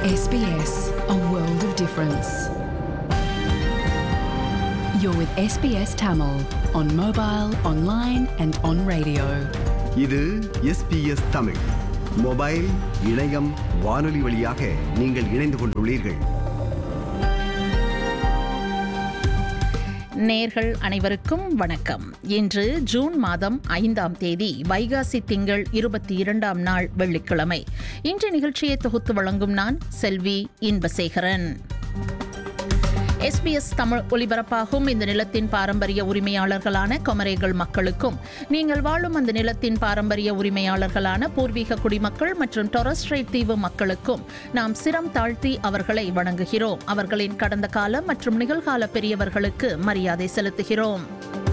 SBS, a world of difference. You're with SBS Tamil on mobile, online, and on radio. இது SBS Tamil mobile இணையம் வானொலி வழியாக நீங்கள் இணைந்து கொண்டுள்ளீர்கள் நேர்கள் அனைவருக்கும் வணக்கம் இன்று ஜூன் மாதம் ஐந்தாம் தேதி வைகாசி திங்கள் இருபத்தி இரண்டாம் நாள் வெள்ளிக்கிழமை இன்று நிகழ்ச்சியை தொகுத்து வழங்கும் நான் செல்வி இன்பசேகரன் எஸ்பிஎஸ் தமிழ் ஒலிபரப்பாகும் இந்த நிலத்தின் பாரம்பரிய உரிமையாளர்களான கொமரேகள் மக்களுக்கும் நீங்கள் வாழும் அந்த நிலத்தின் பாரம்பரிய உரிமையாளர்களான பூர்வீக குடிமக்கள் மற்றும் டொரஸ்ட்ரைட் தீவு மக்களுக்கும் நாம் சிரம் தாழ்த்தி அவர்களை வணங்குகிறோம் அவர்களின் கடந்த கால மற்றும் நிகழ்கால பெரியவர்களுக்கு மரியாதை செலுத்துகிறோம்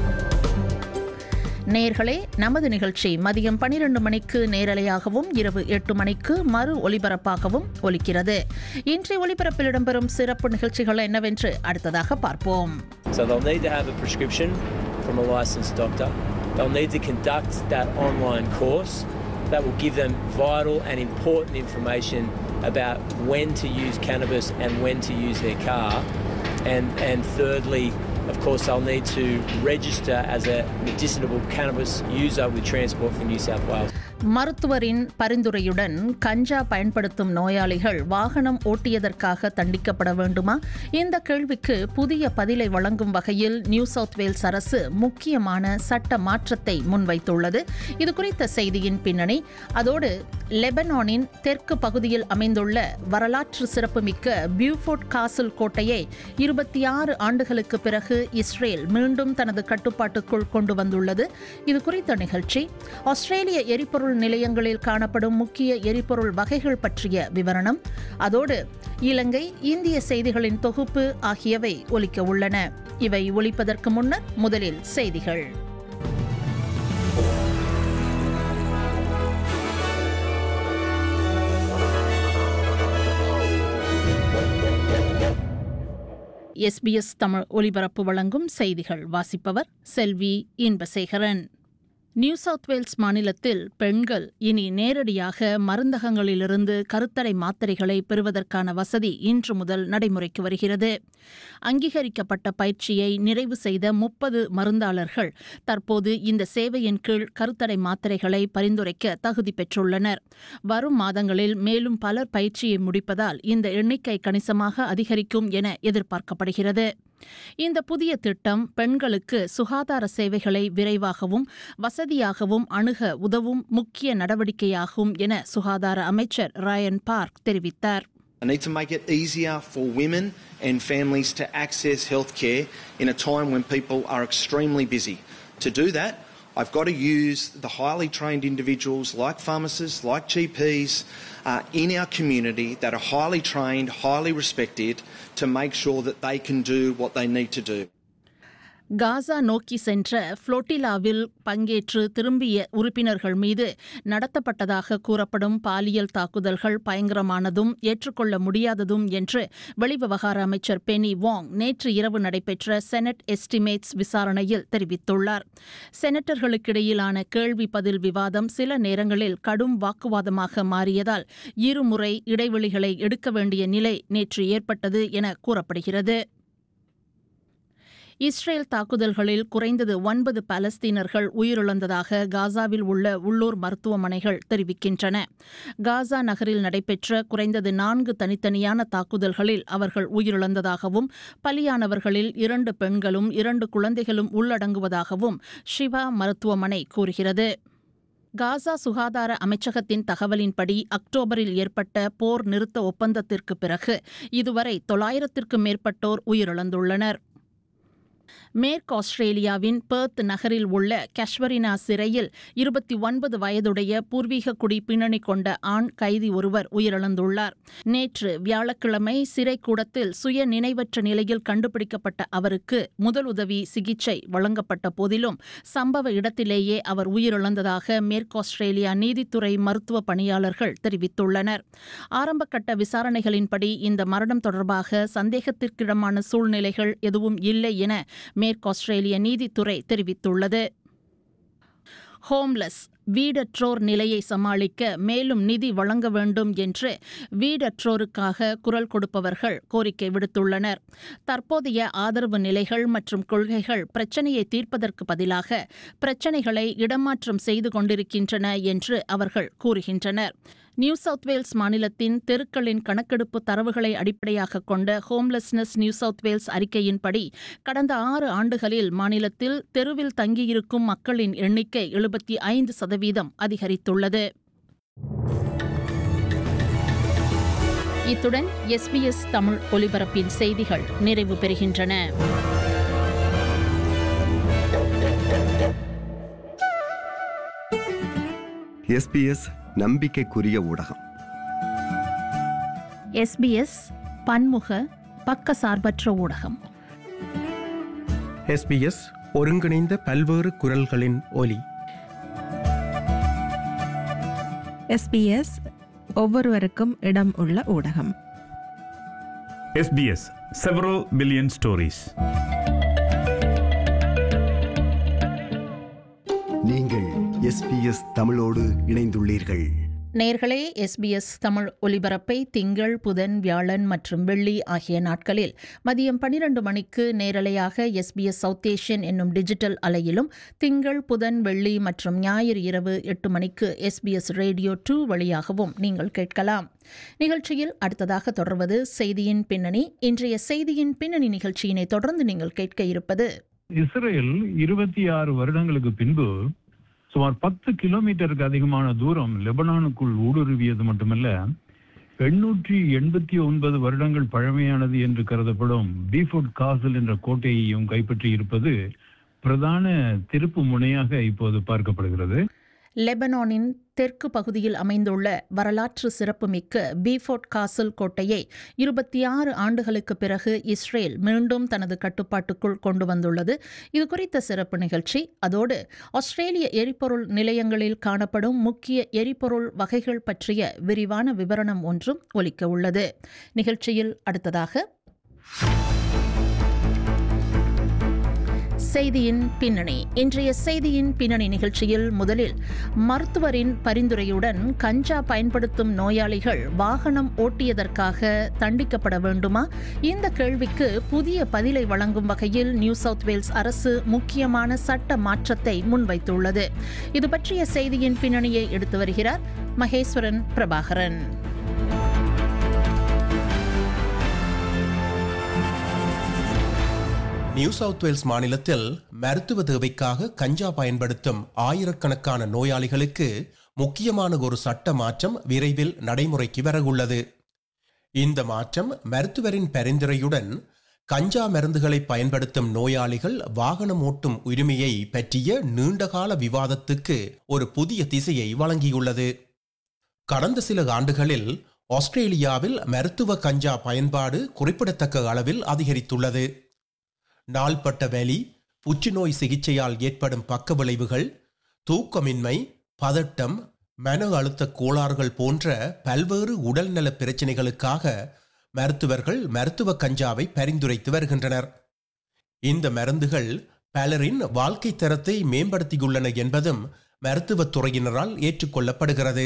நேர்களே நமது நிகழ்ச்சி மதியம் பனிரெண்டு மணிக்கு நேரலையாகவும் இரவு எட்டு மணிக்கு மறு ஒலிபரப்பாகவும் ஒலிக்கிறது இன்றைய ஒலிபரப்பில் இடம்பெறும் சிறப்பு நிகழ்ச்சிகள் என்னவென்று அடுத்ததாக பார்ப்போம் So they'll need to have a prescription from a licensed doctor. They'll need to conduct that online course that will give them vital and important information about when to use cannabis and when to use their car. And, and thirdly, of course, they'll need to register as a medicinal cannabis user with Transport for New South Wales. மருத்துவரின் பரிந்துரையுடன் கஞ்சா பயன்படுத்தும் நோயாளிகள் வாகனம் ஓட்டியதற்காக தண்டிக்கப்பட வேண்டுமா இந்த கேள்விக்கு புதிய பதிலை வழங்கும் வகையில் நியூ சவுத் வேல்ஸ் அரசு முக்கியமான சட்ட மாற்றத்தை முன்வைத்துள்ளது இது குறித்த செய்தியின் பின்னணி அதோடு லெபனானின் தெற்கு பகுதியில் அமைந்துள்ள வரலாற்று சிறப்புமிக்க பியூஃபோர்ட் காசல் கோட்டையை இருபத்தி ஆறு ஆண்டுகளுக்கு பிறகு இஸ்ரேல் மீண்டும் தனது கட்டுப்பாட்டுக்குள் கொண்டு வந்துள்ளது இது குறித்த நிகழ்ச்சி ஆஸ்திரேலிய எரிபொருள் நிலையங்களில் காணப்படும் முக்கிய எரிபொருள் வகைகள் பற்றிய விவரணம் அதோடு இலங்கை இந்திய செய்திகளின் தொகுப்பு ஆகியவை ஒலிக்க உள்ளன இவை ஒலிப்பதற்கு முன்னர் முதலில் செய்திகள் எஸ்பிஎஸ் தமிழ் ஒலிபரப்பு வழங்கும் செய்திகள் வாசிப்பவர் செல்வி இன்பசேகரன் நியூ சவுத் வேல்ஸ் மாநிலத்தில் பெண்கள் இனி நேரடியாக மருந்தகங்களிலிருந்து கருத்தடை மாத்திரைகளை பெறுவதற்கான வசதி இன்று முதல் நடைமுறைக்கு வருகிறது அங்கீகரிக்கப்பட்ட பயிற்சியை நிறைவு செய்த முப்பது மருந்தாளர்கள் தற்போது இந்த சேவையின் கீழ் கருத்தடை மாத்திரைகளை பரிந்துரைக்க தகுதி பெற்றுள்ளனர் வரும் மாதங்களில் மேலும் பலர் பயிற்சியை முடிப்பதால் இந்த எண்ணிக்கை கணிசமாக அதிகரிக்கும் என எதிர்பார்க்கப்படுகிறது இந்த புதிய திட்டம் பெண்களுக்கு சுகாதார சேவைகளை விரைவாகவும் வசதியாகவும் அணுக உதவும் முக்கிய நடவடிக்கையாகும் என சுகாதார அமைச்சர் ராயன் பார்க் தெரிவித்தார் I need to make it easier for women and families to access healthcare in a time when people are extremely busy. To do that, I've got to use the highly trained individuals like pharmacists, like GPs uh, in our community that are highly trained, highly respected to make sure that they can do what they need to do. Gaza நோக்கி சென்ற புளோட்டிலாவில் பங்கேற்று திரும்பிய உறுப்பினர்கள் மீது நடத்தப்பட்டதாக கூறப்படும் பாலியல் தாக்குதல்கள் பயங்கரமானதும் ஏற்றுக்கொள்ள முடியாததும் என்று வெளிவிவகார அமைச்சர் பெனி வாங் நேற்று இரவு நடைபெற்ற செனட் எஸ்டிமேட்ஸ் விசாரணையில் தெரிவித்துள்ளார் செனட்டர்களுக்கிடையிலான கேள்வி பதில் விவாதம் சில நேரங்களில் கடும் வாக்குவாதமாக மாறியதால் இருமுறை இடைவெளிகளை எடுக்க வேண்டிய நிலை நேற்று ஏற்பட்டது என கூறப்படுகிறது இஸ்ரேல் தாக்குதல்களில் குறைந்தது ஒன்பது பாலஸ்தீனர்கள் உயிரிழந்ததாக காசாவில் உள்ள உள்ளூர் மருத்துவமனைகள் தெரிவிக்கின்றன காசா நகரில் நடைபெற்ற குறைந்தது நான்கு தனித்தனியான தாக்குதல்களில் அவர்கள் உயிரிழந்ததாகவும் பலியானவர்களில் இரண்டு பெண்களும் இரண்டு குழந்தைகளும் உள்ளடங்குவதாகவும் ஷிவா மருத்துவமனை கூறுகிறது காசா சுகாதார அமைச்சகத்தின் தகவலின்படி அக்டோபரில் ஏற்பட்ட போர் நிறுத்த ஒப்பந்தத்திற்கு பிறகு இதுவரை தொள்ளாயிரத்திற்கும் மேற்பட்டோர் உயிரிழந்துள்ளனர் மேற்கு ஆஸ்திரேலியாவின் பெர்த் நகரில் உள்ள கஷ்வரினா சிறையில் இருபத்தி ஒன்பது வயதுடைய பூர்வீக குடி பின்னணி கொண்ட ஆண் கைதி ஒருவர் உயிரிழந்துள்ளார் நேற்று வியாழக்கிழமை சிறை கூடத்தில் சுய நினைவற்ற நிலையில் கண்டுபிடிக்கப்பட்ட அவருக்கு முதலுதவி சிகிச்சை வழங்கப்பட்ட போதிலும் சம்பவ இடத்திலேயே அவர் உயிரிழந்ததாக மேற்கு ஆஸ்திரேலியா நீதித்துறை மருத்துவ பணியாளர்கள் தெரிவித்துள்ளனர் ஆரம்பகட்ட விசாரணைகளின்படி இந்த மரணம் தொடர்பாக சந்தேகத்திற்கிடமான சூழ்நிலைகள் எதுவும் இல்லை என மேற்கு ஆஸ்திரேலிய நீதித்துறை தெரிவித்துள்ளது ஹோம்லெஸ் வீடற்றோர் நிலையை சமாளிக்க மேலும் நிதி வழங்க வேண்டும் என்று வீடற்றோருக்காக குரல் கொடுப்பவர்கள் கோரிக்கை விடுத்துள்ளனர் தற்போதைய ஆதரவு நிலைகள் மற்றும் கொள்கைகள் பிரச்சனையை தீர்ப்பதற்கு பதிலாக பிரச்சனைகளை இடமாற்றம் செய்து கொண்டிருக்கின்றன என்று அவர்கள் கூறுகின்றனர் நியூ சவுத் வேல்ஸ் மாநிலத்தின் தெருக்களின் கணக்கெடுப்பு தரவுகளை அடிப்படையாக கொண்ட ஹோம்லெஸ்னஸ் நியூ சவுத் வேல்ஸ் அறிக்கையின்படி கடந்த ஆறு ஆண்டுகளில் மாநிலத்தில் தெருவில் தங்கியிருக்கும் மக்களின் எண்ணிக்கை எழுபத்தி ஐந்து சதவீதம் அதிகரித்துள்ளது இத்துடன் எஸ்பிஎஸ் தமிழ் ஒலிபரப்பின் செய்திகள் நிறைவு பெறுகின்றன எஸ்பிஎஸ் நம்பிக்கைக்குரிய ஊடகம் எஸ்பிஎஸ் பன்முக பக்கசார்பற்ற ஊடகம் எஸ்பிஎஸ் ஒருங்கிணைந்த பல்வேறு குரல்களின் ஒலி எஸ்பிஎஸ் ஒவ்வொருவருக்கும் இடம் உள்ள ஊடகம் SBS several billion stories. நீங்கள் எஸ்பிஎஸ் தமிழோடு இணைந்துள்ளீர்கள் நேர்களே எஸ்பிஎஸ் தமிழ் ஒலிபரப்பை திங்கள் புதன் வியாழன் மற்றும் வெள்ளி ஆகிய நாட்களில் மதியம் பன்னிரண்டு மணிக்கு நேரலையாக எஸ்பிஎஸ் சவுத் ஏஷியன் என்னும் டிஜிட்டல் அலையிலும் திங்கள் புதன் வெள்ளி மற்றும் ஞாயிறு இரவு எட்டு மணிக்கு எஸ்பிஎஸ் ரேடியோ டூ வழியாகவும் நீங்கள் கேட்கலாம் நிகழ்ச்சியில் அடுத்ததாக தொடர்வது செய்தியின் பின்னணி இன்றைய செய்தியின் பின்னணி நிகழ்ச்சியினை தொடர்ந்து நீங்கள் கேட்க இருப்பது இஸ்ரேல் இருபத்தி ஆறு வருடங்களுக்கு பின்பு சுமார் பத்து கிலோமீட்டருக்கு அதிகமான தூரம் லெபனானுக்குள் ஊடுருவியது மட்டுமல்ல எண்ணூற்றி எண்பத்தி ஒன்பது வருடங்கள் பழமையானது என்று கருதப்படும் பீஃபுட் காசல் என்ற கோட்டையையும் கைப்பற்றி இருப்பது பிரதான திருப்பு முனையாக இப்போது பார்க்கப்படுகிறது லெபனானின் தெற்கு பகுதியில் அமைந்துள்ள வரலாற்று சிறப்புமிக்க பீஃபோர்ட் காசல் கோட்டையை இருபத்தி ஆறு ஆண்டுகளுக்கு பிறகு இஸ்ரேல் மீண்டும் தனது கட்டுப்பாட்டுக்குள் கொண்டு வந்துள்ளது இது குறித்த சிறப்பு நிகழ்ச்சி அதோடு ஆஸ்திரேலிய எரிபொருள் நிலையங்களில் காணப்படும் முக்கிய எரிபொருள் வகைகள் பற்றிய விரிவான விவரணம் ஒன்றும் ஒலிக்க உள்ளது நிகழ்ச்சியில் அடுத்ததாக செய்தியின் பின்னணி இன்றைய செய்தியின் பின்னணி நிகழ்ச்சியில் முதலில் மருத்துவரின் பரிந்துரையுடன் கஞ்சா பயன்படுத்தும் நோயாளிகள் வாகனம் ஓட்டியதற்காக தண்டிக்கப்பட வேண்டுமா இந்த கேள்விக்கு புதிய பதிலை வழங்கும் வகையில் நியூ சவுத் வேல்ஸ் அரசு முக்கியமான சட்ட மாற்றத்தை முன்வைத்துள்ளது இது பற்றிய செய்தியின் பின்னணியை எடுத்து வருகிறார் Maheswaran Prabhakaran New South Wales மாநிலத்தில் மருத்துவ தேவைக்காக கஞ்சா பயன்படுத்தும் ஆயிரக்கணக்கான நோயாளிகளுக்கு முக்கியமான ஒரு சட்ட மாற்றம் விரைவில் நடைமுறைக்கு வரவுள்ளது இந்த மாற்றம் மருத்துவரின் பரிந்துரையுடன் கஞ்சா மருந்துகளை பயன்படுத்தும் நோயாளிகள் வாகனம் ஓட்டும் உரிமையை பற்றிய நீண்டகால விவாதத்துக்கு ஒரு புதிய திசையை வழங்கியுள்ளது கடந்த சில ஆண்டுகளில் ஆஸ்திரேலியாவில் மருத்துவ கஞ்சா பயன்பாடு குறிப்பிடத்தக்க அளவில் அதிகரித்துள்ளது நாள்பட்ட வலி புற்றுநோய் சிகிச்சையால் ஏற்படும் பக்க விளைவுகள் தூக்கமின்மை பதட்டம் மன அழுத்த கோளாறுகள் போன்ற பல்வேறு உடல்நல பிரச்சினைகளுக்காக மருத்துவர்கள் மருத்துவ கஞ்சாவை பரிந்துரைத்து வருகின்றனர் இந்த மருந்துகள் பலரின் வாழ்க்கை தரத்தை மேம்படுத்தியுள்ளன என்பதும் மருத்துவத் துறையினரால் ஏற்றுக்கொள்ளப்படுகிறது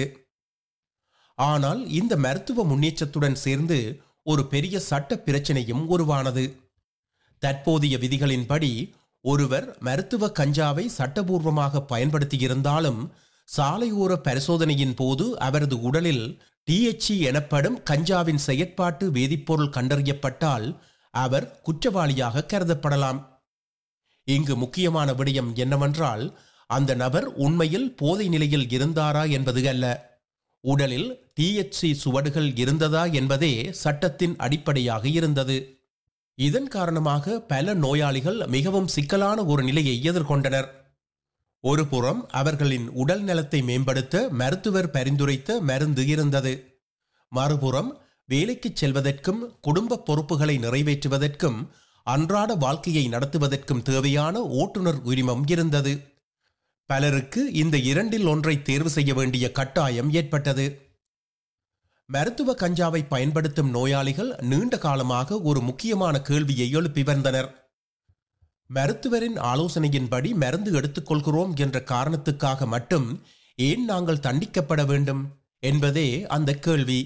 ஆனால் இந்த மருத்துவ முன்னேற்றத்துடன் சேர்ந்து ஒரு பெரிய சட்ட பிரச்சனையும் உருவானது தற்போதைய விதிகளின்படி ஒருவர் மருத்துவ கஞ்சாவை சட்டபூர்வமாக பயன்படுத்தியிருந்தாலும் சாலையோர பரிசோதனையின் போது அவரது உடலில் டிஎச்சி எனப்படும் கஞ்சாவின் செயற்பாட்டு வேதிப்பொருள் கண்டறியப்பட்டால் அவர் குற்றவாளியாக கருதப்படலாம் இங்கு முக்கியமான விடயம் என்னவென்றால் அந்த நபர் உண்மையில் போதை நிலையில் இருந்தாரா என்பது அல்ல உடலில் டிஎச்சி சுவடுகள் இருந்ததா என்பதே சட்டத்தின் அடிப்படையாக இருந்தது இதன் காரணமாக பல நோயாளிகள் மிகவும் சிக்கலான ஒரு நிலையை எதிர்கொண்டனர் ஒரு புறம் அவர்களின் உடல் நலத்தை மேம்படுத்த மருத்துவர் பரிந்துரைத்த மருந்து இருந்தது மறுபுறம் வேலைக்குச் செல்வதற்கும் குடும்ப பொறுப்புகளை நிறைவேற்றுவதற்கும் அன்றாட வாழ்க்கையை நடத்துவதற்கும் தேவையான ஓட்டுநர் உரிமம் இருந்தது பலருக்கு இந்த இரண்டில் ஒன்றை தேர்வு செய்ய வேண்டிய கட்டாயம் ஏற்பட்டது மருத்துவ கஞ்சாவை பயன்படுத்தும் நோயாளிகள் நீண்ட காலமாக ஒரு முக்கியமான கேள்வியை எழுப்பி வந்தனர் மருத்துவரின் ஆலோசனையின்படி மருந்து எடுத்துக்கொள்கிறோம் என்ற காரணத்துக்காக மட்டும் ஏன் நாங்கள் தண்டிக்கப்பட வேண்டும் என்பதே அந்த கேள்வி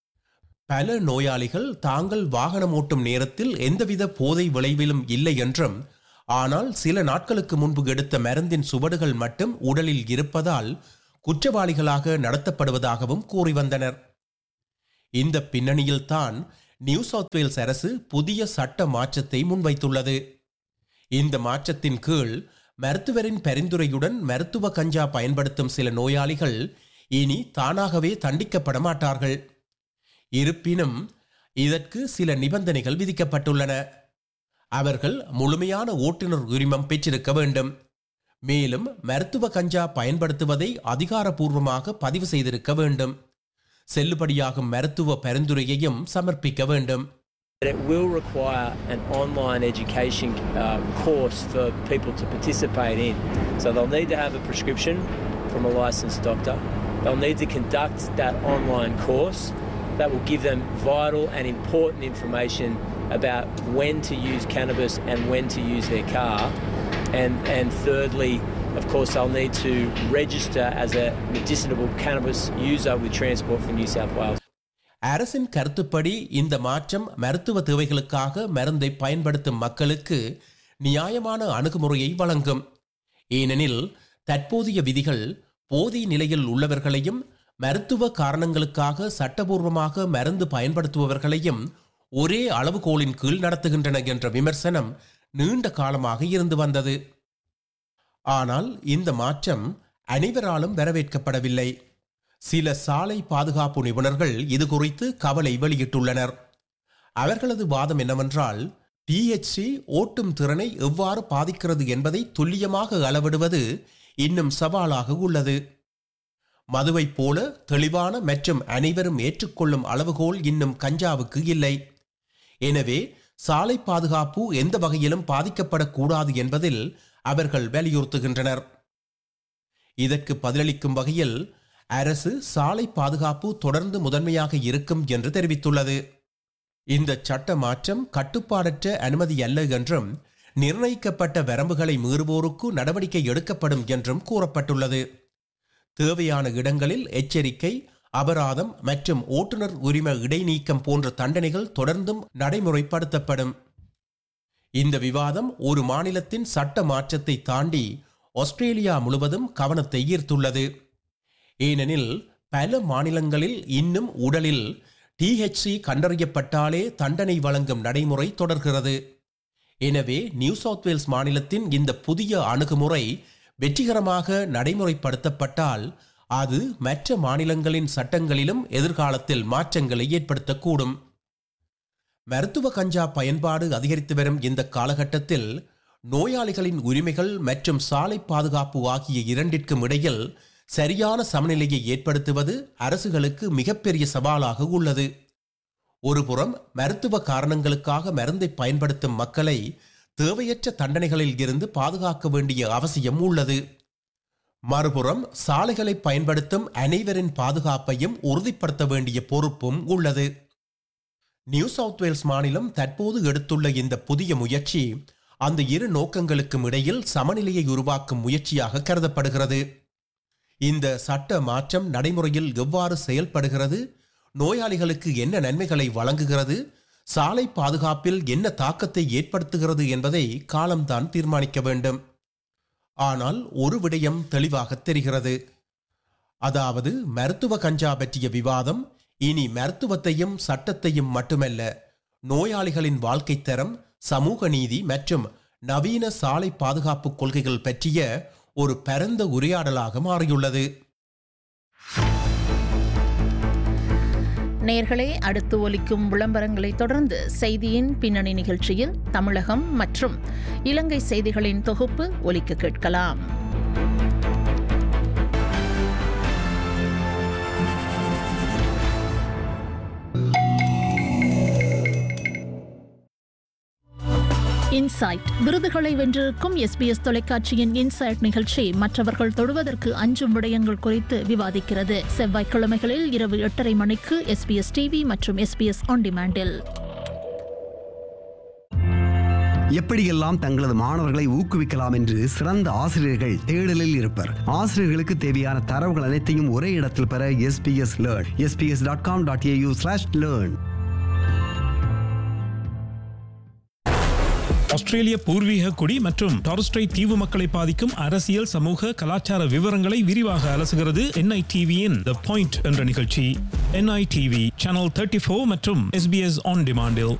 பல நோயாளிகள் தாங்கள் வாகனம் ஓட்டும் நேரத்தில் எந்தவித போதை விளைவிலும் இல்லை என்றும் ஆனால் சில நாட்களுக்கு முன்பு எடுத்த மருந்தின் சுவடுகள் மட்டும் உடலில் இருப்பதால் குற்றவாளிகளாக நடத்தப்படுவதாகவும் கூறி வந்தனர் இந்த பின்னணியில்தான் நியூ சவுத் வேல்ஸ் அரசு புதிய சட்ட மாற்றத்தை முன்வைத்துள்ளது இந்த மாற்றத்தின் கீழ் மருத்துவரின் பரிந்துரையுடன் மருத்துவ கஞ்சா பயன்படுத்தும் சில நோயாளிகள் இனி தானாகவே தண்டிக்கப்பட மாட்டார்கள் இருப்பினும் இதற்கு சில நிபந்தனைகள் விதிக்கப்பட்டுள்ளன அவர்கள் முழுமையான ஓட்டுநர் உரிமம் பெற்றிருக்க வேண்டும் மேலும் மருத்துவ கஞ்சா பயன்படுத்துவதை அதிகாரப்பூர்வமாக பதிவு செய்திருக்க வேண்டும் செல்லுபடியாகும் மருத்துவ பரிந்துரையையும் சமர்ப்பிக்க வேண்டும் It will require an online education uh, course for people to participate in. So they'll need to have a prescription from a licensed doctor. They'll need to conduct that online course that will give them vital and important information about when to use cannabis and when to use their car. And, and thirdly, of course, they'll need to register as a medicinal cannabis user with Transport for New South Wales. அரசின் கருத்துப்படி இந்த மாற்றம் மருத்துவ தேவைகளுக்காக மருந்தை பயன்படுத்தும் மக்களுக்கு நியாயமான அணுகுமுறையை வழங்கும் ஏனெனில் தற்போதைய விதிகள் போதை நிலையில் உள்ளவர்களையும் மருத்துவ காரணங்களுக்காக சட்டபூர்வமாக மருந்து பயன்படுத்துபவர்களையும் ஒரே அளவுகோலின் கீழ் நடத்துகின்றன என்ற விமர்சனம் நீண்ட காலமாக இருந்து வந்தது ஆனால் இந்த மாற்றம் அனைவராலும் வரவேற்கப்படவில்லை சில சாலை பாதுகாப்பு நிபுணர்கள் இது குறித்து கவலை வெளியிட்டுள்ளனர் அவர்களது வாதம் என்னவென்றால் டிஹெச்சி ஓட்டும் திறனை எவ்வாறு பாதிக்கிறது என்பதை துல்லியமாக அளவிடுவது இன்னும் சவாலாக உள்ளது மதுவைப் போல தெளிவான மற்றும் அனைவரும் ஏற்றுக்கொள்ளும் அளவுகோல் இன்னும் கஞ்சாவுக்கு இல்லை எனவே சாலை பாதுகாப்பு எந்த வகையிலும் பாதிக்கப்படக்கூடாது என்பதில் அவர்கள் வலியுறுத்துகின்றனர் இதற்கு பதிலளிக்கும் வகையில் அரசு சாலை பாதுகாப்பு தொடர்ந்து முதன்மையாக இருக்கும் என்று தெரிவித்துள்ளது இந்த சட்ட மாற்றம் கட்டுப்பாடற்ற அனுமதி அல்ல என்றும் நிர்ணயிக்கப்பட்ட வரம்புகளை மீறுவோருக்கு நடவடிக்கை எடுக்கப்படும் என்றும் கூறப்பட்டுள்ளது தேவையான இடங்களில் எச்சரிக்கை அபராதம் மற்றும் ஓட்டுநர் உரிம இடைநீக்கம் போன்ற தண்டனைகள் தொடர்ந்தும் நடைமுறைப்படுத்தப்படும் இந்த விவாதம் ஒரு மாநிலத்தின் சட்ட மாற்றத்தை தாண்டி ஆஸ்திரேலியா முழுவதும் கவனத்தை ஈர்த்துள்ளது ஏனெனில் பல மாநிலங்களில் இன்னும் உடலில் டிஹெச்சி கண்டறியப்பட்டாலே தண்டனை வழங்கும் நடைமுறை தொடர்கிறது எனவே நியூ சவுத் வேல்ஸ் மாநிலத்தின் இந்த புதிய அணுகுமுறை வெற்றிகரமாக நடைமுறைப்படுத்தப்பட்டால் அது மற்ற மாநிலங்களின் சட்டங்களிலும் எதிர்காலத்தில் மாற்றங்களை ஏற்படுத்தக்கூடும் மருத்துவ கஞ்சா பயன்பாடு அதிகரித்து வரும் இந்த காலகட்டத்தில் நோயாளிகளின் உரிமைகள் மற்றும் சாலை பாதுகாப்பு ஆகிய இரண்டிற்கும் இடையில் சரியான சமநிலையை ஏற்படுத்துவது அரசுகளுக்கு மிகப்பெரிய சவாலாக உள்ளது ஒருபுறம் மருத்துவ காரணங்களுக்காக மருந்தை பயன்படுத்தும் மக்களை தேவையற்ற தண்டனைகளில் இருந்து பாதுகாக்க வேண்டிய அவசியம் உள்ளது மறுபுறம் சாலைகளை பயன்படுத்தும் அனைவரின் பாதுகாப்பையும் உறுதிப்படுத்த வேண்டிய பொறுப்பும் உள்ளது நியூ சவுத் வேல்ஸ் மாநிலம் தற்போது எடுத்துள்ள இந்த புதிய முயற்சி அந்த இரு நோக்கங்களுக்கும் இடையில் சமநிலையை உருவாக்கும் முயற்சியாக கருதப்படுகிறது இந்த சட்ட மாற்றம் நடைமுறையில் எவ்வாறு செயல்படுகிறது நோயாளிகளுக்கு என்ன நன்மைகளை வழங்குகிறது சாலை பாதுகாப்பில் என்ன தாக்கத்தை ஏற்படுத்துகிறது என்பதை காலம்தான் தீர்மானிக்க வேண்டும் ஆனால் ஒரு விடயம் தெளிவாக தெரிகிறது அதாவது மருத்துவ கஞ்சா பற்றிய விவாதம் இனி மருத்துவத்தையும் சட்டத்தையும் மட்டுமல்ல நோயாளிகளின் வாழ்க்கை தரம் சமூக நீதி மற்றும் நவீன சாலை பாதுகாப்பு கொள்கைகள் பற்றிய ஒரு பரந்த உரையாடலாக மாறியுள்ளது நேர்களே அடுத்து ஒலிக்கும் விளம்பரங்களை தொடர்ந்து செய்தியின் பின்னணி நிகழ்ச்சியில் தமிழகம் மற்றும் இலங்கை செய்திகளின் தொகுப்பு ஒலிக்க கேட்கலாம் இன்சைட் விருதுகளை வென்றிருக்கும் எஸ்பிஎஸ் தொலைக்காட்சியின் இன்சைட் நிகழ்ச்சி மற்றவர்கள் தொடுவதற்கு அஞ்சும் விடயங்கள் குறித்து விவாதிக்கிறது செவ்வாய்க்கிழமைகளில் இரவு எட்டரை மணிக்கு எஸ்பிஎஸ் டிவி மற்றும் எஸ்பிஎஸ் ஆன் டிமாண்டில் எப்படியெல்லாம் தங்களது மாணவர்களை ஊக்குவிக்கலாம் என்று சிறந்த ஆசிரியர்கள் தேடலில் இருப்பர் ஆசிரியர்களுக்கு தேவையான தரவுகள் அனைத்தையும் ஒரே இடத்தில் பெற SBS learn SBS dot com dot AU slash learn ஆஸ்திரேலிய பூர்வீக குடி மற்றும் டாரஸ்ட்ரை தீவு மக்களை பாதிக்கும் அரசியல் சமூக கலாச்சார விவரங்களை விரிவாக அலசுகிறது என்ஐடிவியின் த பாயிண்ட் என்ற நிகழ்ச்சி என்ஐடிவி சேனல் தேர்ட்டி ஃபோர் மற்றும் எஸ்பிஎஸ் ஆன் டிமாண்டில்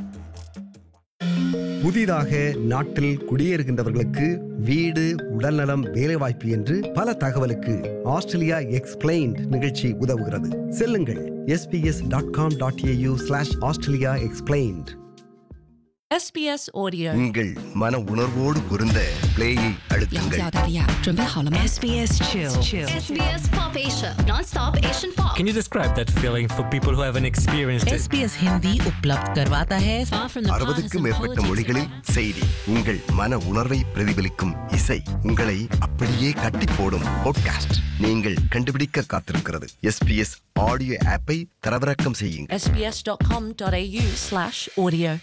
புதிதாக நாட்டில் குடியேறுகின்றவர்களுக்கு வீடு உடல்நலம் வேலைவாய்ப்பு என்று பல தகவலுக்கு ஆஸ்திரேலியா எக்ஸ்பிளைன்ட் நிகழ்ச்சி உதவுகிறது செல்லுங்கள் SBS dot com dot AU slash Australia explained SBS Audio. உங்கள் மன உணர்வோடு பொருந்த பிளேயை அழுத்துங்கள் SBS Chill. SBS Pop Asia, non-stop Asian pop. Can you describe that feeling for people who haven't experienced it? SBS Hindi उपलब्ध करवाता है Far from the அறுபதுக்கும் மேற்பட்ட மொழிகளில் செய்தி உங்கள் மன உணர்வை பிரதிபலிக்கும் இசை உங்களை அப்படியே கட்டி போடும் பாட்காஸ்ட் நீங்கள் கண்டுபிடிக்க காத்திருக்கிறது எஸ்பிஎஸ் ஆடியோ ஆப்பை தரவிறக்கம் செய்யுங்கள் sbs.com.au slash audio.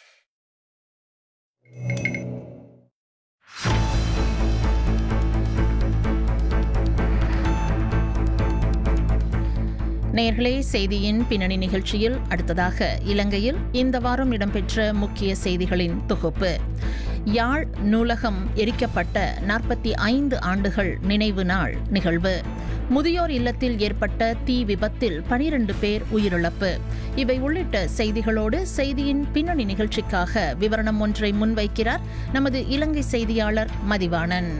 நேர்களே செய்தியின் பின்னணி நிகழ்ச்சியில் அடுத்ததாக இலங்கையில் இந்த வாரம் இடம்பெற்ற முக்கிய செய்திகளின் தொகுப்பு யாழ் நூலகம் எரிக்கப்பட்ட நாற்பத்தி ஐந்து ஆண்டுகள் நினைவு நாள் நிகழ்வு முதியோர் இல்லத்தில் ஏற்பட்ட தீ விபத்தில் பனிரெண்டு பேர் உயிரிழப்பு இவை உள்ளிட்ட செய்திகளோடு செய்தியின் பின்னணி நிகழ்ச்சிக்காக விவரணம் ஒன்றை முன்வைக்கிறார் நமது இலங்கை செய்தியாளர் மதிவாணன்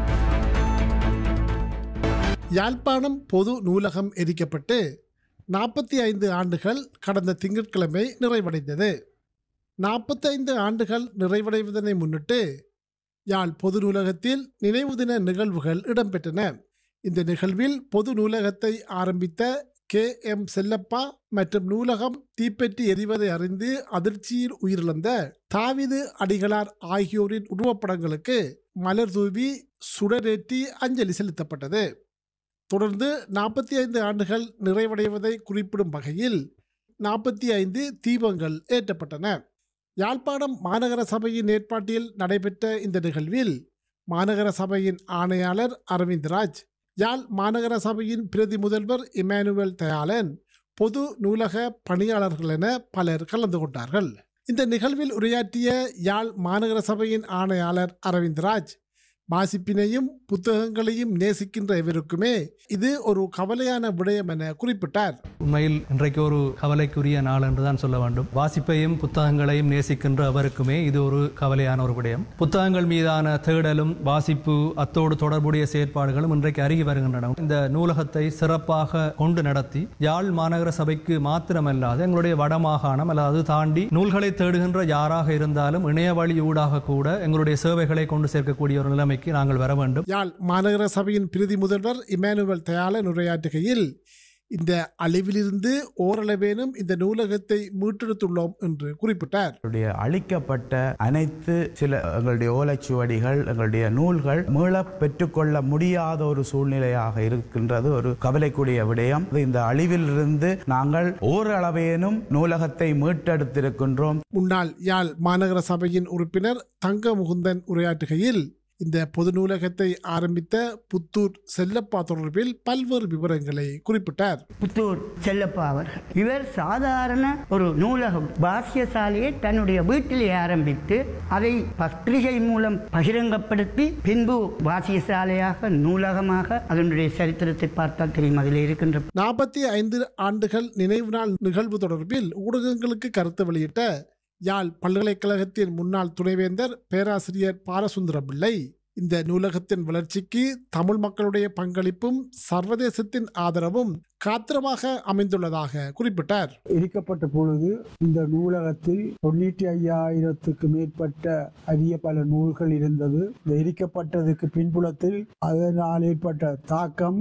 யாழ்ப்பாணம் பொது நூலகம் எரிக்கப்பட்டு நாற்பத்தி ஐந்து ஆண்டுகள் கடந்த திங்கட்கிழமை நிறைவடைந்தது நாற்பத்தைந்து ஆண்டுகள் நிறைவடைவதனை முன்னிட்டு யாழ் பொது நூலகத்தில் நினைவு தின நிகழ்வுகள் இடம்பெற்றன இந்த நிகழ்வில் பொது நூலகத்தை ஆரம்பித்த கே எம் செல்லப்பா மற்றும் நூலகம் தீப்பெற்றி எரிவதை அறிந்து அதிர்ச்சியில் உயிரிழந்த தாவிது அடிகளார் ஆகியோரின் உருவப்படங்களுக்கு மலர் தூவி சுடரேற்றி அஞ்சலி செலுத்தப்பட்டது தொடர்ந்து நாற்பத்தி ஐந்து ஆண்டுகள் நிறைவடைவதை குறிப்பிடும் வகையில் நாற்பத்தி ஐந்து தீபங்கள் ஏற்றப்பட்டன யாழ்ப்பாணம் மாநகர சபையின் ஏற்பாட்டில் நடைபெற்ற இந்த நிகழ்வில் மாநகர சபையின் ஆணையாளர் அரவிந்த்ராஜ் யாழ் மாநகர சபையின் பிரதி முதல்வர் இமானுவேல் தயாளன் பொது நூலக பணியாளர்கள் என பலர் கலந்து கொண்டார்கள் இந்த நிகழ்வில் உரையாற்றிய யாழ் மாநகர சபையின் ஆணையாளர் அரவிந்த்ராஜ் வாசிப்பினையும் புத்தகங்களையும் நேசிக்கின்ற இவருக்குமே இது ஒரு கவலையான விடயம் என குறிப்பிட்டார் உண்மையில் இன்றைக்கு ஒரு கவலைக்குரிய நாள் என்றுதான் சொல்ல வேண்டும் வாசிப்பையும் புத்தகங்களையும் நேசிக்கின்ற அவருக்குமே இது ஒரு கவலையான ஒரு விடயம் புத்தகங்கள் மீதான தேடலும் வாசிப்பு அத்தோடு தொடர்புடைய செயற்பாடுகளும் இன்றைக்கு அருகி வருகின்றன இந்த நூலகத்தை சிறப்பாக கொண்டு நடத்தி யாழ் மாநகர சபைக்கு மாத்திரமல்லாது எங்களுடைய வடமாகாணம் அல்லது அது தாண்டி நூல்களை தேடுகின்ற யாராக இருந்தாலும் இணைய வழி ஊடாக கூட எங்களுடைய சேவைகளை கொண்டு சேர்க்கக்கூடிய ஒரு நிலைமை நிலைமைக்கு நாங்கள் வர வேண்டும் யாழ் மாநகர சபையின் பிரதி முதல்வர் இமானுவல் தயாளன் உரையாற்றுகையில் இந்த அழிவிலிருந்து ஓரளவேனும் இந்த நூலகத்தை மீட்டெடுத்துள்ளோம் என்று குறிப்பிட்டார் அழிக்கப்பட்ட அனைத்து சில எங்களுடைய ஓலைச்சுவடிகள் எங்களுடைய நூல்கள் மீள பெற்றுக்கொள்ள முடியாத ஒரு சூழ்நிலையாக இருக்கின்றது ஒரு கவலைக்குரிய விடயம் இந்த அழிவிலிருந்து நாங்கள் ஓரளவேனும் நூலகத்தை மீட்டெடுத்திருக்கின்றோம் முன்னாள் யாழ் மாநகர சபையின் உறுப்பினர் தங்க முகுந்தன் உரையாற்றுகையில் இந்த பொது நூலகத்தை ஆரம்பித்த புத்தூர் செல்லப்பா தொடர்பில் பல்வேறு விவரங்களை குறிப்பிட்டார் புத்தூர் செல்லப்பா அவர்கள் இவர் சாதாரண ஒரு நூலகம் பாசியசாலையை தன்னுடைய வீட்டிலே ஆரம்பித்து அதை பத்திரிகை மூலம் பகிரங்கப்படுத்தி பின்பு வாசியசாலையாக நூலகமாக அதனுடைய சரித்திரத்தை பார்த்தால் தெரியும் அதில் இருக்கின்ற நாற்பத்தி ஐந்து ஆண்டுகள் நினைவு நாள் நிகழ்வு தொடர்பில் ஊடகங்களுக்கு கருத்து வெளியிட்ட யாழ் பல்கலைக்கழகத்தின் முன்னாள் துணைவேந்தர் பேராசிரியர் பாலசுந்தர பிள்ளை இந்த நூலகத்தின் வளர்ச்சிக்கு தமிழ் மக்களுடைய பங்களிப்பும் சர்வதேசத்தின் ஆதரவும் காத்திரமாக அமைந்துள்ளதாக குறிப்பிட்டார் எரிக்கப்பட்ட பொழுது இந்த நூலகத்தில் தொண்ணூற்றி ஐயாயிரத்துக்கு மேற்பட்ட அரிய பல நூல்கள் இருந்தது இந்த எரிக்கப்பட்டதுக்கு பின்புலத்தில் அதனால் ஏற்பட்ட தாக்கம்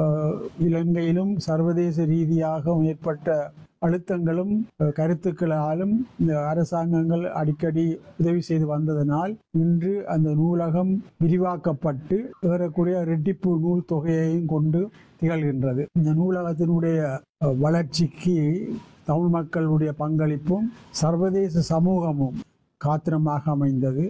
இலங்கையிலும் சர்வதேச ரீதியாக ஏற்பட்ட அழுத்தங்களும் கருத்துக்களாலும் இந்த அரசாங்கங்கள் அடிக்கடி உதவி செய்து வந்ததனால் இன்று அந்த நூலகம் விரிவாக்கப்பட்டு ஏறக்கூடிய ரெட்டிப்பு நூல் தொகையையும் கொண்டு திகழ்கின்றது இந்த நூலகத்தினுடைய வளர்ச்சிக்கு தமிழ் மக்களுடைய பங்களிப்பும் சர்வதேச சமூகமும் காத்திரமாக அமைந்தது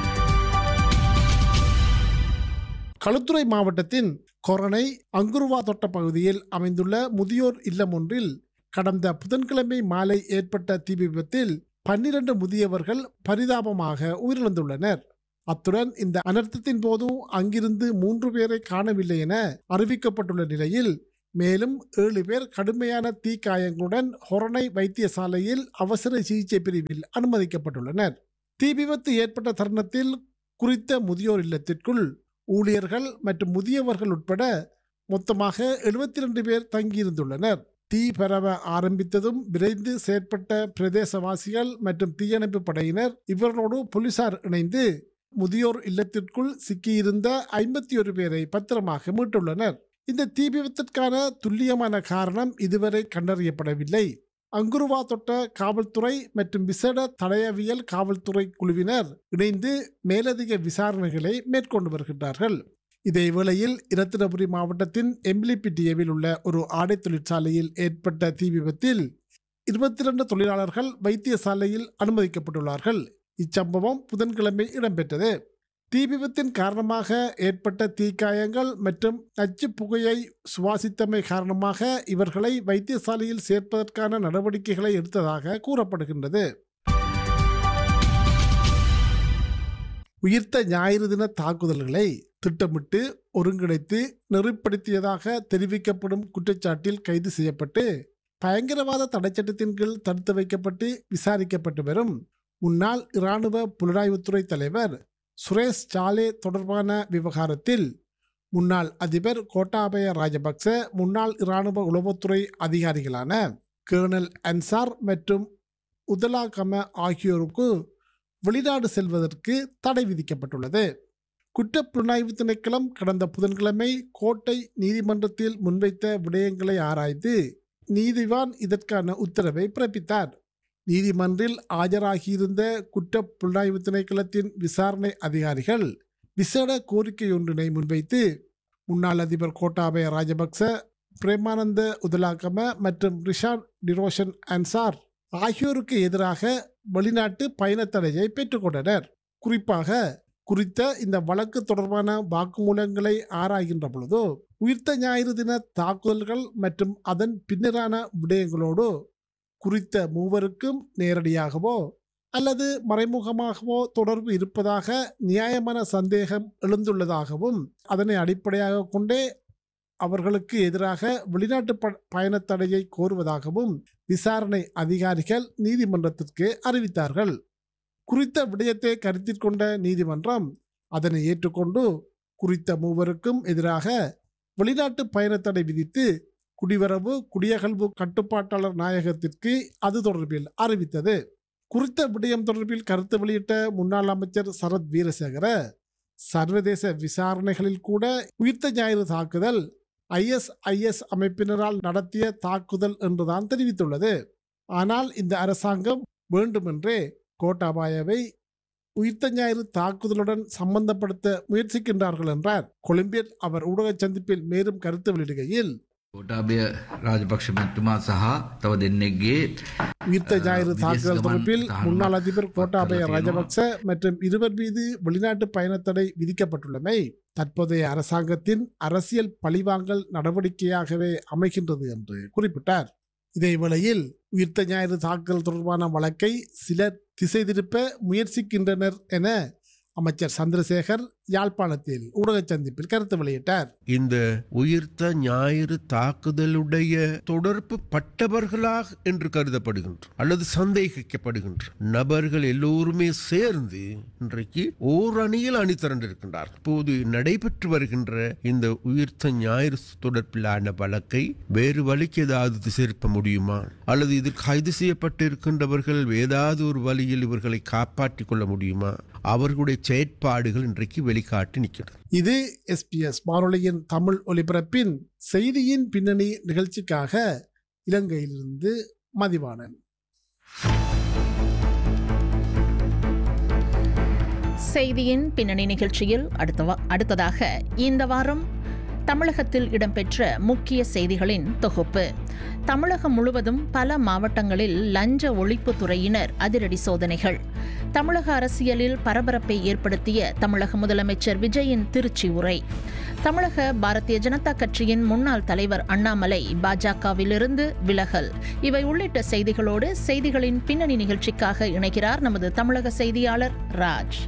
களுத்துறை மாவட்டத்தின் கொரணை அங்குருவா தொட்ட பகுதியில் அமைந்துள்ள முதியோர் இல்லம் ஒன்றில் கடந்த புதன்கிழமை மாலை ஏற்பட்ட தீ விபத்தில் பன்னிரண்டு முதியவர்கள் பரிதாபமாக உயிரிழந்துள்ளனர் அத்துடன் இந்த அனர்த்தத்தின் போது அங்கிருந்து மூன்று பேரை காணவில்லை என அறிவிக்கப்பட்டுள்ள நிலையில் மேலும் ஏழு பேர் கடுமையான தீக்காயங்களுடன் ஹொரணை வைத்தியசாலையில் அவசர சிகிச்சை பிரிவில் அனுமதிக்கப்பட்டுள்ளனர் தீ விபத்து ஏற்பட்ட தருணத்தில் குறித்த முதியோர் இல்லத்திற்குள் ஊழியர்கள் மற்றும் முதியவர்கள் உட்பட மொத்தமாக எழுபத்தி ரெண்டு பேர் தங்கியிருந்துள்ளனர் தீ பரவ ஆரம்பித்ததும் விரைந்து செயற்பட்ட பிரதேசவாசிகள் மற்றும் தீயணைப்பு படையினர் இவர்களோடு போலீசார் இணைந்து முதியோர் இல்லத்திற்குள் சிக்கியிருந்த ஐம்பத்தி ஒரு பேரை பத்திரமாக மீட்டுள்ளனர் இந்த தீ விபத்திற்கான துல்லியமான காரணம் இதுவரை கண்டறியப்படவில்லை அங்குருவா தொட்ட காவல்துறை மற்றும் விசேட தடயவியல் காவல்துறை குழுவினர் இணைந்து மேலதிக விசாரணைகளை மேற்கொண்டு வருகின்றார்கள் இதேவேளையில் இரத்தினபுரி மாவட்டத்தின் எம்பிலிபிட்டியவில் உள்ள ஒரு ஆடை தொழிற்சாலையில் ஏற்பட்ட தீ விபத்தில் இருபத்தி இரண்டு தொழிலாளர்கள் வைத்தியசாலையில் அனுமதிக்கப்பட்டுள்ளார்கள் இச்சம்பவம் புதன்கிழமை இடம்பெற்றது தீ விபத்தின் காரணமாக ஏற்பட்ட தீக்காயங்கள் மற்றும் நச்சு புகையை சுவாசித்தமை காரணமாக இவர்களை வைத்தியசாலையில் சேர்ப்பதற்கான நடவடிக்கைகளை எடுத்ததாக கூறப்படுகின்றது உயிர்த்த ஞாயிறு தின தாக்குதல்களை திட்டமிட்டு ஒருங்கிணைத்து நெறிப்படுத்தியதாக தெரிவிக்கப்படும் குற்றச்சாட்டில் கைது செய்யப்பட்டு பயங்கரவாத தடைச்சட்டத்தின் கீழ் தடுத்து வைக்கப்பட்டு விசாரிக்கப்பட்டு வரும் முன்னாள் இராணுவ புலனாய்வுத்துறை தலைவர் சுரேஷ் சாலே தொடர்பான விவகாரத்தில் முன்னாள் அதிபர் கோட்டாபய ராஜபக்ச முன்னாள் இராணுவ உளவுத்துறை அதிகாரிகளான கேர்னல் அன்சார் மற்றும் உதலா கம ஆகியோருக்கு வெளிநாடு செல்வதற்கு தடை விதிக்கப்பட்டுள்ளது குற்றப்புலனாய்வு திணைக்களம் கடந்த புதன்கிழமை கோட்டை நீதிமன்றத்தில் முன்வைத்த விடயங்களை ஆராய்ந்து நீதிவான் இதற்கான உத்தரவை பிறப்பித்தார் நீதிமன்றில் ஆஜராகியிருந்த குற்ற புலனாய்வு திணைக்களத்தின் விசாரணை அதிகாரிகள் விசேட கோரிக்கை ஒன்றினை முன்வைத்து முன்னாள் அதிபர் கோட்டாபய ராஜபக்ச பிரேமானந்த உதலாகம மற்றும் ரிஷாட் டிரோஷன் அன்சார் ஆகியோருக்கு எதிராக வெளிநாட்டு பயணத்தடையை பெற்றுக்கொண்டனர் குறிப்பாக குறித்த இந்த வழக்கு தொடர்பான வாக்குமூலங்களை ஆராய்கின்ற பொழுது உயிர்த்த ஞாயிறு தின தாக்குதல்கள் மற்றும் அதன் பின்னரான விடயங்களோடு குறித்த மூவருக்கும் நேரடியாகவோ அல்லது மறைமுகமாகவோ தொடர்பு இருப்பதாக நியாயமான சந்தேகம் எழுந்துள்ளதாகவும் அதனை அடிப்படையாக கொண்டே அவர்களுக்கு எதிராக வெளிநாட்டு ப பயணத்தடையை கோருவதாகவும் விசாரணை அதிகாரிகள் நீதிமன்றத்திற்கு அறிவித்தார்கள் குறித்த விடயத்தை கருத்தில் கொண்ட நீதிமன்றம் அதனை ஏற்றுக்கொண்டு குறித்த மூவருக்கும் எதிராக வெளிநாட்டு பயணத்தடை விதித்து குடிவரவு குடியகல்வு கட்டுப்பாட்டாளர் நாயகத்திற்கு அது தொடர்பில் அறிவித்தது குறித்த விடயம் தொடர்பில் கருத்து வெளியிட்ட முன்னாள் அமைச்சர் சரத் வீரசேகர சர்வதேச விசாரணைகளில் கூட உயிர்த்த ஞாயிறு தாக்குதல் ஐஎஸ்ஐஎஸ் அமைப்பினரால் நடத்திய தாக்குதல் என்றுதான் தெரிவித்துள்ளது ஆனால் இந்த அரசாங்கம் வேண்டுமென்றே கோட்டாபாயவை உயிர்த்த ஞாயிறு தாக்குதலுடன் சம்பந்தப்படுத்த முயற்சிக்கின்றார்கள் என்றார் கொலம்பியன் அவர் ஊடக சந்திப்பில் மேலும் கருத்து வெளியிடுகையில் ගෝටාබය රාජපක්ෂ මැතුමා සහ තව දෙන්නෙක්ගේ உயிர்த்த ஞாயிறு தாக்குதல் தொடர்பில் முன்னாள் அதிபர் கோட்டாபய ராஜபக்ச மற்றும் இருவர் மீது வெளிநாட்டு பயணத்தடை விதிக்கப்பட்டுள்ளமை தற்போதைய அரசாங்கத்தின் அரசியல் பழிவாங்கல் நடவடிக்கையாகவே அமைகின்றது என்று குறிப்பிட்டார் இதேவேளையில் உயிர்த்த ஞாயிறு தாக்குதல் தொடர்பான வழக்கை சிலர் திசை திருப்ப முயற்சிக்கின்றனர் என அமைச்சர் சந்திரசேகர் யாழ்ப்பாணத்தில் ஊடக சந்திப்பில் கருத்து வெளியிட்டார் இந்த உயிர்த்த ஞாயிறு தாக்குதலுடைய தொடர்பு பட்டவர்களாக என்று கருதப்படுகின்ற அல்லது சந்தேகிக்கப்படுகின்ற நபர்கள் எல்லோருமே சேர்ந்து இன்றைக்கு ஓர் அணியில் அணி திரண்டிருக்கின்றார் இப்போது நடைபெற்று வருகின்ற இந்த உயிர்த்த ஞாயிறு தொடர்பிலான வழக்கை வேறு வழிக்கு ஏதாவது திசைப்ப முடியுமா அல்லது இதில் கைது செய்யப்பட்டிருக்கின்றவர்கள் ஏதாவது ஒரு வழியில் இவர்களை காப்பாற்றிக் கொள்ள முடியுமா அவர்களுடைய செயற்பாடுகள் இன்றைக்கு வெளிக்காட்டி நிற்கிறது இது எஸ்பிஎஸ் வானொலியின் தமிழ் ஒலிபரப்பின் செய்தியின் பின்னணி நிகழ்ச்சிக்காக இலங்கையிலிருந்து மதிவாணன் செய்தியின் பின்னணி நிகழ்ச்சியில் அடுத்த வா- அடுத்ததாக இந்த வாரம் தமிழகத்தில் இடம்பெற்ற முக்கிய செய்திகளின் தொகுப்பு தமிழகம் முழுவதும் பல மாவட்டங்களில் லஞ்ச ஒழிப்புத் துறையினர் அதிரடி சோதனைகள் தமிழக அரசியலில் பரபரப்பை ஏற்படுத்திய தமிழக முதலமைச்சர் விஜயின் திருச்சி உரை தமிழக பாரதிய ஜனதா கட்சியின் முன்னாள் தலைவர் அண்ணாமலை பாஜகவிலிருந்து விலகல் இவை உள்ளிட்ட செய்திகளோடு செய்திகளின் பின்னணி நிகழ்ச்சிக்காக இணைகிறார் நமது தமிழக செய்தியாளர் ராஜ்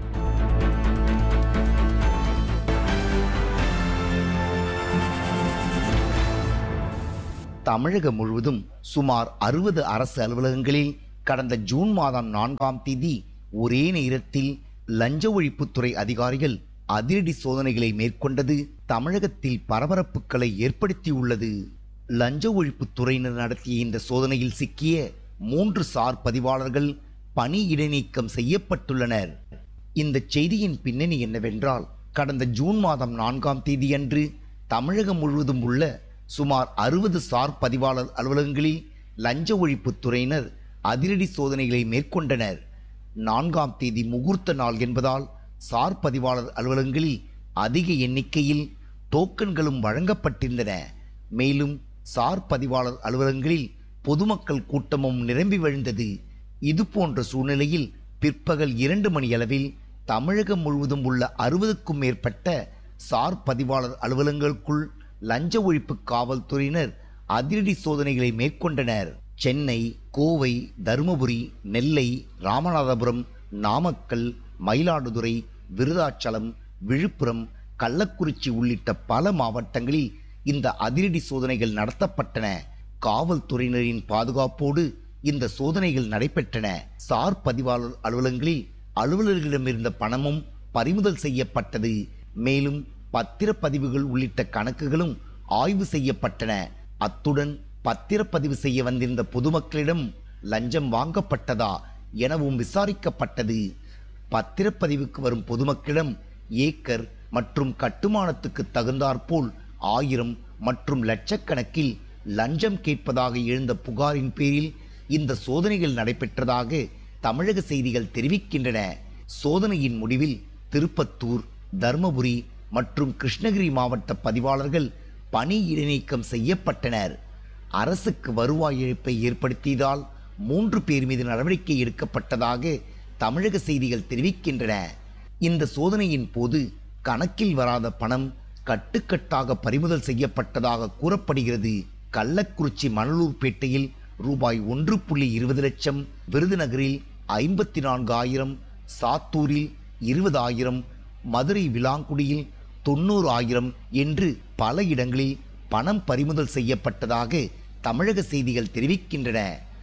தமிழகம் முழுவதும் சுமார் அறுபது அரசு அலுவலகங்களில் கடந்த ஜூன் மாதம் நான்காம் தேதி ஒரே நேரத்தில் லஞ்ச ஒழிப்புத்துறை அதிகாரிகள் அதிரடி சோதனைகளை மேற்கொண்டது தமிழகத்தில் பரபரப்புகளை ஏற்படுத்தியுள்ளது லஞ்ச ஒழிப்புத்துறையினர் நடத்திய இந்த சோதனையில் சிக்கிய மூன்று சார் பதிவாளர்கள் பணி இடைநீக்கம் செய்யப்பட்டுள்ளனர் இந்த செய்தியின் பின்னணி என்னவென்றால் கடந்த ஜூன் மாதம் நான்காம் தேதியன்று தமிழகம் முழுவதும் உள்ள சுமார் அறுபது சார் பதிவாளர் அலுவலகங்களில் லஞ்ச ஒழிப்புத்துறையினர் அதிரடி சோதனைகளை மேற்கொண்டனர் நான்காம் தேதி முகூர்த்த நாள் என்பதால் சார் பதிவாளர் அலுவலகங்களில் அதிக எண்ணிக்கையில் டோக்கன்களும் வழங்கப்பட்டிருந்தன மேலும் சார் பதிவாளர் அலுவலகங்களில் பொதுமக்கள் கூட்டமும் நிரம்பி வழிந்தது இது போன்ற சூழ்நிலையில் பிற்பகல் இரண்டு மணி அளவில் தமிழகம் முழுவதும் உள்ள அறுபதுக்கும் மேற்பட்ட சார் பதிவாளர் அலுவலகங்களுக்குள் லஞ்ச ஒழிப்பு காவல்துறையினர் அதிரடி சோதனைகளை மேற்கொண்டனர் சென்னை கோவை தருமபுரி நெல்லை ராமநாதபுரம் நாமக்கல் மயிலாடுதுறை விருதாச்சலம் விழுப்புரம் கள்ளக்குறிச்சி உள்ளிட்ட பல மாவட்டங்களில் இந்த அதிரடி சோதனைகள் நடத்தப்பட்டன காவல்துறையினரின் பாதுகாப்போடு இந்த சோதனைகள் நடைபெற்றன சார் பதிவாளர் அலுவலகங்களில் அலுவலர்களிடமிருந்த பணமும் பறிமுதல் செய்யப்பட்டது மேலும் பத்திரப்பதிவுகள் உள்ளிட்ட கணக்குகளும் ஆய்வு செய்யப்பட்டன அத்துடன் பத்திரப்பதிவு செய்ய வந்திருந்த பொதுமக்களிடம் லஞ்சம் வாங்கப்பட்டதா எனவும் விசாரிக்கப்பட்டது பத்திரப்பதிவுக்கு வரும் பொதுமக்களிடம் ஏக்கர் மற்றும் கட்டுமானத்துக்கு தகுந்தாற்போல் ஆயிரம் மற்றும் லட்சக்கணக்கில் லஞ்சம் கேட்பதாக எழுந்த புகாரின் பேரில் இந்த சோதனைகள் நடைபெற்றதாக தமிழக செய்திகள் தெரிவிக்கின்றன சோதனையின் முடிவில் திருப்பத்தூர் தர்மபுரி மற்றும் கிருஷ்ணகிரி மாவட்ட பதிவாளர்கள் பணி இடைநீக்கம் செய்யப்பட்டனர் அரசுக்கு வருவாய் இழப்பை ஏற்படுத்தியதால் மூன்று பேர் மீது நடவடிக்கை எடுக்கப்பட்டதாக தமிழக செய்திகள் தெரிவிக்கின்றன இந்த சோதனையின் போது கணக்கில் வராத பணம் கட்டுக்கட்டாக பறிமுதல் செய்யப்பட்டதாக கூறப்படுகிறது கள்ளக்குறிச்சி மணலூர்பேட்டையில் ரூபாய் ஒன்று புள்ளி இருபது லட்சம் விருதுநகரில் ஐம்பத்தி நான்கு ஆயிரம் சாத்தூரில் இருபதாயிரம் மதுரை விலாங்குடியில் தொண்ணூறு ஆயிரம் என்று பல இடங்களில் பணம் பறிமுதல் செய்யப்பட்டதாக தமிழக செய்திகள் தெரிவிக்கின்றன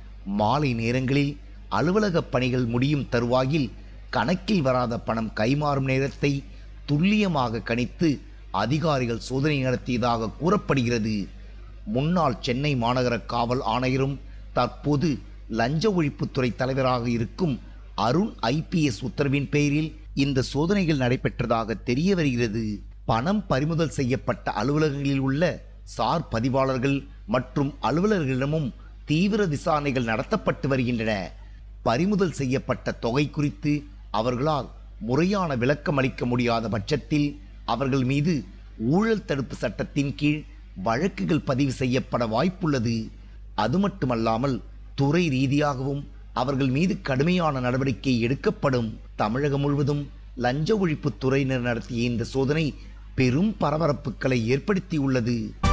மாலை நேரங்களில் அலுவலக பணிகள் முடியும் தருவாயில் கணக்கில் வராத பணம் கைமாறும் நேரத்தை துல்லியமாக கணித்து அதிகாரிகள் சோதனை நடத்தியதாக கூறப்படுகிறது முன்னாள் சென்னை மாநகர காவல் ஆணையரும் தற்போது லஞ்ச ஒழிப்புத்துறை தலைவராக இருக்கும் அருண் ஐபிஎஸ் உத்தரவின் பெயரில் இந்த சோதனைகள் நடைபெற்றதாக தெரிய வருகிறது பணம் பறிமுதல் செய்யப்பட்ட அலுவலகங்களில் உள்ள சார் பதிவாளர்கள் மற்றும் அலுவலர்களிடமும் தீவிர விசாரணைகள் நடத்தப்பட்டு வருகின்றன பறிமுதல் செய்யப்பட்ட தொகை குறித்து அவர்களால் முறையான விளக்கம் அளிக்க முடியாத பட்சத்தில் அவர்கள் மீது ஊழல் தடுப்பு சட்டத்தின் கீழ் வழக்குகள் பதிவு செய்யப்பட வாய்ப்புள்ளது அது மட்டுமல்லாமல் துறை ரீதியாகவும் அவர்கள் மீது கடுமையான நடவடிக்கை எடுக்கப்படும் தமிழகம் முழுவதும் லஞ்ச ஒழிப்பு துறையினர் நடத்திய இந்த சோதனை பெரும் பரபரப்புகளை ஏற்படுத்தியுள்ளது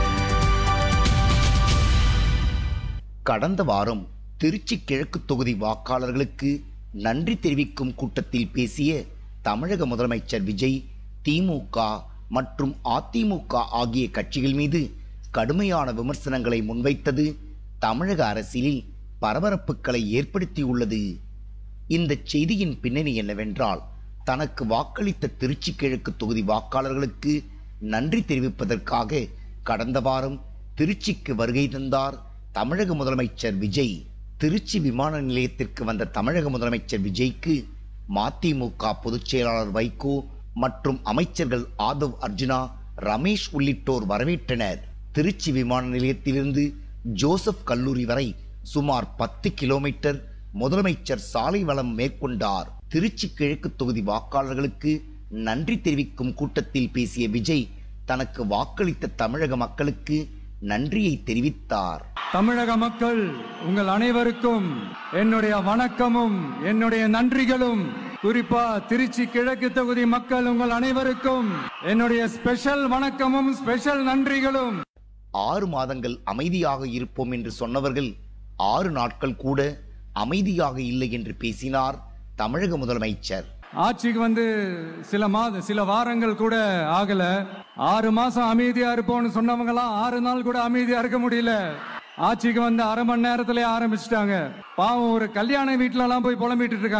கடந்த வாரம் திருச்சி கிழக்கு தொகுதி வாக்காளர்களுக்கு நன்றி தெரிவிக்கும் கூட்டத்தில் பேசிய தமிழக முதலமைச்சர் விஜய் திமுக மற்றும் அதிமுக ஆகிய கட்சிகள் மீது கடுமையான விமர்சனங்களை முன்வைத்தது தமிழக அரசியலில் பரபரப்புகளை ஏற்படுத்தியுள்ளது இந்த செய்தியின் பின்னணி என்னவென்றால் தனக்கு வாக்களித்த திருச்சி கிழக்கு தொகுதி வாக்காளர்களுக்கு நன்றி தெரிவிப்பதற்காக கடந்த வாரம் திருச்சிக்கு வருகை தந்தார் தமிழக முதலமைச்சர் விஜய் திருச்சி விமான நிலையத்திற்கு வந்த தமிழக முதலமைச்சர் விஜய்க்கு மதிமுக பொதுச் செயலாளர் வைகோ மற்றும் அமைச்சர்கள் ஆதவ் அர்ஜுனா ரமேஷ் உள்ளிட்டோர் வரவேற்றனர் திருச்சி விமான நிலையத்திலிருந்து ஜோசப் கல்லூரி வரை சுமார் பத்து கிலோமீட்டர் முதலமைச்சர் சாலை வளம் மேற்கொண்டார் திருச்சி கிழக்கு தொகுதி வாக்காளர்களுக்கு நன்றி தெரிவிக்கும் கூட்டத்தில் பேசிய விஜய் தனக்கு வாக்களித்த தமிழக மக்களுக்கு நன்றியை தெரிவித்தார் தமிழக மக்கள் உங்கள் அனைவருக்கும் என்னுடைய வணக்கமும் என்னுடைய நன்றிகளும் குறிப்பா திருச்சி கிழக்கு தொகுதி மக்கள் உங்கள் அனைவருக்கும் என்னுடைய ஸ்பெஷல் வணக்கமும் ஸ்பெஷல் நன்றிகளும் ஆறு மாதங்கள் அமைதியாக இருப்போம் என்று சொன்னவர்கள் ஆறு நாட்கள் கூட அமைதியாக இல்லை என்று பேசினார் தமிழக முதலமைச்சர் ஆட்சிக்கு வந்து சில மாத சில வாரங்கள் கூட ஆகல ஆறு மாசம் அமைதியா இருப்போம்னு சொன்னவங்கலாம் ஆறு நாள் கூட அமைதியா இருக்க முடியல ஆட்சிக்கு வந்து அரை மணி நேரத்திலே ஆரம்பிச்சிட்டாங்க பாவம் ஒரு கல்யாண வீட்டுல எல்லாம் போய் புலம்பிட்டு இருக்காங்க